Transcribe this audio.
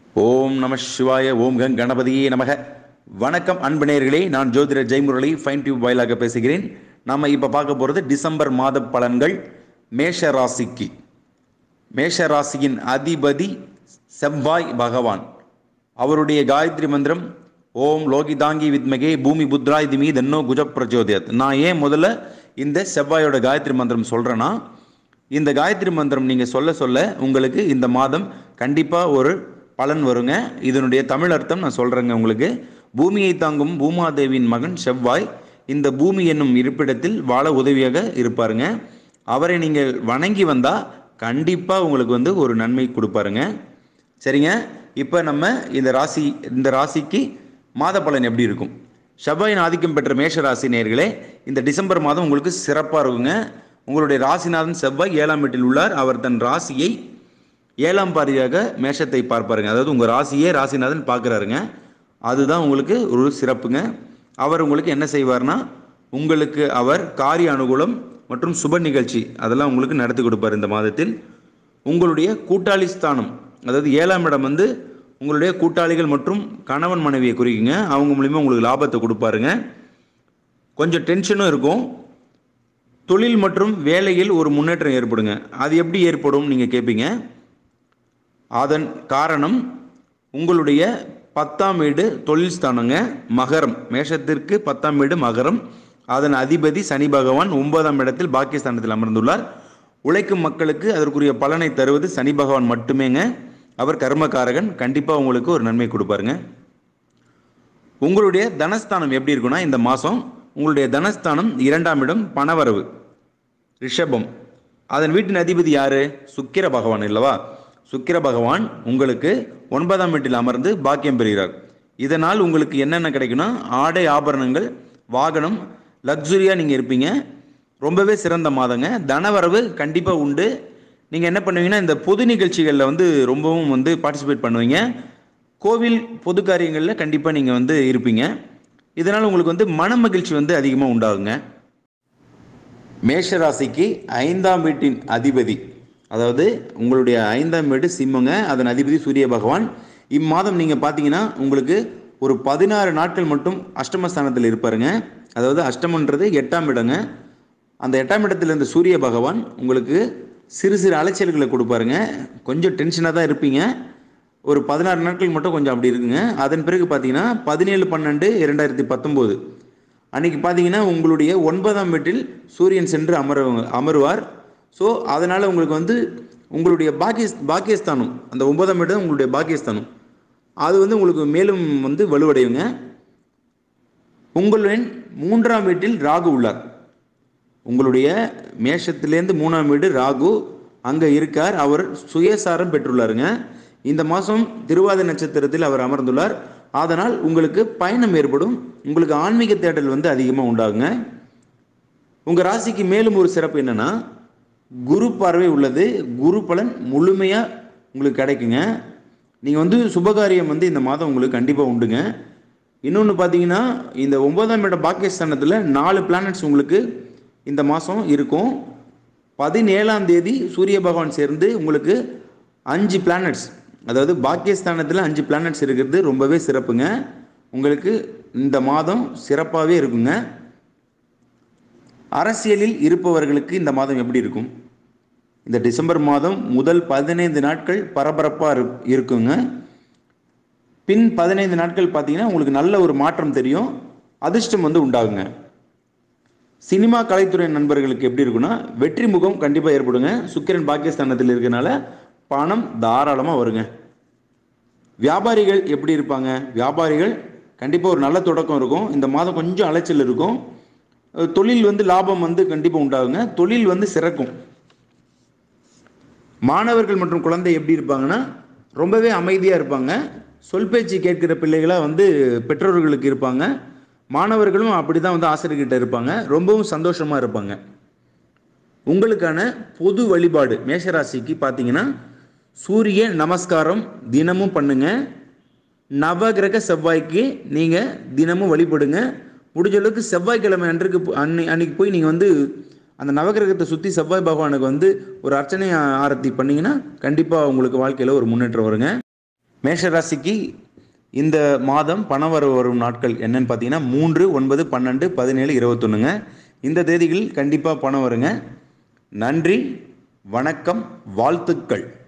ஓம் நம சிவாய ஓம் கங் கணபதியே நமக வணக்கம் அன்பு நேயர்களே நான் ஜோதிடர் ஜெயமுரளி ஃபைன் டியூப் வாயிலாக பேசுகிறேன் நம்ம இப்போ பார்க்க போகிறது டிசம்பர் மாத பலன்கள் மேஷ ராசிக்கு மேஷ ராசியின் அதிபதி செவ்வாய் பகவான் அவருடைய காயத்ரி மந்திரம் ஓம் லோகிதாங்கி வித்மகே பூமி புத்ராய் திமி தன்னோ குஜ பிரச்சோதயத் நான் ஏன் முதல்ல இந்த செவ்வாயோட காயத்ரி மந்திரம் சொல்கிறேன்னா இந்த காயத்ரி மந்திரம் நீங்கள் சொல்ல சொல்ல உங்களுக்கு இந்த மாதம் கண்டிப்பாக ஒரு பலன் வருங்க இதனுடைய தமிழ் அர்த்தம் நான் சொல்கிறேங்க உங்களுக்கு பூமியை தாங்கும் பூமாதேவியின் மகன் செவ்வாய் இந்த பூமி என்னும் இருப்பிடத்தில் வாழ உதவியாக இருப்பாருங்க அவரை நீங்கள் வணங்கி வந்தால் கண்டிப்பாக உங்களுக்கு வந்து ஒரு நன்மை கொடுப்பாருங்க சரிங்க இப்போ நம்ம இந்த ராசி இந்த ராசிக்கு மாத பலன் எப்படி இருக்கும் செவ்வாயின் ஆதிக்கம் பெற்ற மேஷ ராசி நேர்களே இந்த டிசம்பர் மாதம் உங்களுக்கு சிறப்பாக இருக்குங்க உங்களுடைய ராசிநாதன் செவ்வாய் ஏழாம் வீட்டில் உள்ளார் அவர் தன் ராசியை ஏழாம் பாரியாக மேஷத்தை பார்ப்பாருங்க அதாவது உங்கள் ராசியே ராசிநாதன் பார்க்குறாருங்க அதுதான் உங்களுக்கு ஒரு சிறப்புங்க அவர் உங்களுக்கு என்ன செய்வார்னா உங்களுக்கு அவர் காரிய அனுகூலம் மற்றும் சுப நிகழ்ச்சி அதெல்லாம் உங்களுக்கு நடத்தி கொடுப்பார் இந்த மாதத்தில் உங்களுடைய கூட்டாளி ஸ்தானம் அதாவது ஏழாம் இடம் வந்து உங்களுடைய கூட்டாளிகள் மற்றும் கணவன் மனைவியை குறிக்குங்க அவங்க மூலியமாக உங்களுக்கு லாபத்தை கொடுப்பாருங்க கொஞ்சம் டென்ஷனும் இருக்கும் தொழில் மற்றும் வேலையில் ஒரு முன்னேற்றம் ஏற்படுங்க அது எப்படி ஏற்படும் நீங்கள் கேட்பீங்க அதன் காரணம் உங்களுடைய பத்தாம் வீடு தொழில் ஸ்தானங்க மகரம் மேஷத்திற்கு பத்தாம் வீடு மகரம் அதன் அதிபதி சனி பகவான் ஒன்பதாம் இடத்தில் பாக்கியஸ்தானத்தில் அமர்ந்துள்ளார் உழைக்கும் மக்களுக்கு அதற்குரிய பலனை தருவது சனி பகவான் மட்டுமேங்க அவர் கர்மகாரகன் கண்டிப்பாக உங்களுக்கு ஒரு நன்மை கொடுப்பாருங்க உங்களுடைய தனஸ்தானம் எப்படி இருக்குன்னா இந்த மாதம் உங்களுடைய தனஸ்தானம் இரண்டாம் இடம் பணவரவு ரிஷபம் அதன் வீட்டின் அதிபதி யாரு சுக்கிர பகவான் இல்லவா சுக்கிர பகவான் உங்களுக்கு ஒன்பதாம் வீட்டில் அமர்ந்து பாக்கியம் பெறுகிறார் இதனால் உங்களுக்கு என்னென்ன கிடைக்குன்னா ஆடை ஆபரணங்கள் வாகனம் லக்ஸுரியாக நீங்கள் இருப்பீங்க ரொம்பவே சிறந்த மாதங்க தனவரவு கண்டிப்பாக உண்டு நீங்கள் என்ன பண்ணுவீங்கன்னா இந்த பொது நிகழ்ச்சிகளில் வந்து ரொம்பவும் வந்து பார்ட்டிசிபேட் பண்ணுவீங்க கோவில் பொது காரியங்களில் கண்டிப்பாக நீங்கள் வந்து இருப்பீங்க இதனால் உங்களுக்கு வந்து மன மகிழ்ச்சி வந்து அதிகமாக உண்டாகுங்க மேஷராசிக்கு ஐந்தாம் வீட்டின் அதிபதி அதாவது உங்களுடைய ஐந்தாம் வீடு சிம்மங்க அதன் அதிபதி சூரிய பகவான் இம்மாதம் நீங்கள் பார்த்தீங்கன்னா உங்களுக்கு ஒரு பதினாறு நாட்கள் மட்டும் அஷ்டமஸ்தானத்தில் இருப்பாருங்க அதாவது அஷ்டமன்றது எட்டாம் இடங்க அந்த எட்டாம் இடத்துல இருந்த சூரிய பகவான் உங்களுக்கு சிறு சிறு அலைச்சல்களை கொடுப்பாருங்க கொஞ்சம் டென்ஷனாக தான் இருப்பீங்க ஒரு பதினாறு நாட்கள் மட்டும் கொஞ்சம் அப்படி இருக்குங்க அதன் பிறகு பார்த்தீங்கன்னா பதினேழு பன்னெண்டு இரண்டாயிரத்தி பத்தொம்போது அன்னைக்கு பார்த்தீங்கன்னா உங்களுடைய ஒன்பதாம் வீட்டில் சூரியன் சென்று அமர அமருவார் ஸோ அதனால் உங்களுக்கு வந்து உங்களுடைய பாக்கிய பாக்கியஸ்தானம் அந்த ஒன்பதாம் வீடு உங்களுடைய பாக்கியஸ்தானம் அது வந்து உங்களுக்கு மேலும் வந்து வலுவடையுங்க உங்களின் மூன்றாம் வீட்டில் ராகு உள்ளார் உங்களுடைய மேஷத்திலேருந்து மூணாம் வீடு ராகு அங்கே இருக்கார் அவர் சுயசாரம் பெற்றுள்ளாருங்க இந்த மாதம் திருவாத நட்சத்திரத்தில் அவர் அமர்ந்துள்ளார் அதனால் உங்களுக்கு பயணம் ஏற்படும் உங்களுக்கு ஆன்மீக தேடல் வந்து அதிகமாக உண்டாகுங்க உங்கள் ராசிக்கு மேலும் ஒரு சிறப்பு என்னென்னா குரு பார்வை உள்ளது குரு பலன் முழுமையாக உங்களுக்கு கிடைக்குங்க நீங்கள் வந்து சுபகாரியம் வந்து இந்த மாதம் உங்களுக்கு கண்டிப்பாக உண்டுங்க இன்னொன்று பார்த்தீங்கன்னா இந்த ஒன்பதாம் இடம் பாக்கியஸ்தானத்தில் நாலு பிளானட்ஸ் உங்களுக்கு இந்த மாதம் இருக்கும் பதினேழாம் தேதி சூரிய பகவான் சேர்ந்து உங்களுக்கு அஞ்சு பிளானட்ஸ் அதாவது பாக்கியஸ்தானத்தில் அஞ்சு பிளானட்ஸ் இருக்கிறது ரொம்பவே சிறப்புங்க உங்களுக்கு இந்த மாதம் சிறப்பாகவே இருக்குங்க அரசியலில் இருப்பவர்களுக்கு இந்த மாதம் எப்படி இருக்கும் இந்த டிசம்பர் மாதம் முதல் பதினைந்து நாட்கள் பரபரப்பாக இருக்குங்க பின் பதினைந்து நாட்கள் பார்த்தீங்கன்னா உங்களுக்கு நல்ல ஒரு மாற்றம் தெரியும் அதிர்ஷ்டம் வந்து உண்டாகுங்க சினிமா கலைத்துறை நண்பர்களுக்கு எப்படி இருக்குன்னா வெற்றி முகம் கண்டிப்பாக ஏற்படுங்க சுக்கிரன் பாகிஸ்தானத்தில் இருக்கிறனால பணம் தாராளமாக வருங்க வியாபாரிகள் எப்படி இருப்பாங்க வியாபாரிகள் கண்டிப்பாக ஒரு நல்ல தொடக்கம் இருக்கும் இந்த மாதம் கொஞ்சம் அலைச்சல் இருக்கும் தொழில் வந்து லாபம் வந்து கண்டிப்பாக உண்டாகுங்க தொழில் வந்து சிறக்கும் மாணவர்கள் மற்றும் குழந்தை எப்படி இருப்பாங்கன்னா ரொம்பவே அமைதியாக இருப்பாங்க சொல் பேச்சு கேட்கிற பிள்ளைகளாக வந்து பெற்றோர்களுக்கு இருப்பாங்க மாணவர்களும் அப்படி தான் வந்து ஆசிரியர்கிட்ட இருப்பாங்க ரொம்பவும் சந்தோஷமாக இருப்பாங்க உங்களுக்கான பொது வழிபாடு மேஷராசிக்கு பார்த்தீங்கன்னா சூரிய நமஸ்காரம் தினமும் பண்ணுங்க நவகிரக செவ்வாய்க்கு நீங்கள் தினமும் வழிபடுங்க முடிஞ்ச அளவுக்கு செவ்வாய்க்கிழமை அன்றைக்கு அன்னை அன்னைக்கு போய் நீங்கள் வந்து அந்த நவகிரகத்தை சுற்றி செவ்வாய் பகவானுக்கு வந்து ஒரு அர்ச்சனை ஆரத்தி பண்ணிங்கன்னா கண்டிப்பாக உங்களுக்கு வாழ்க்கையில் ஒரு முன்னேற்றம் வருங்க மேஷராசிக்கு இந்த மாதம் பணவரவு வரும் நாட்கள் என்னன்னு பார்த்தீங்கன்னா மூன்று ஒன்பது பன்னெண்டு பதினேழு இருபத்தொன்னுங்க இந்த தேதிகளில் கண்டிப்பாக பணம் வருங்க நன்றி வணக்கம் வாழ்த்துக்கள்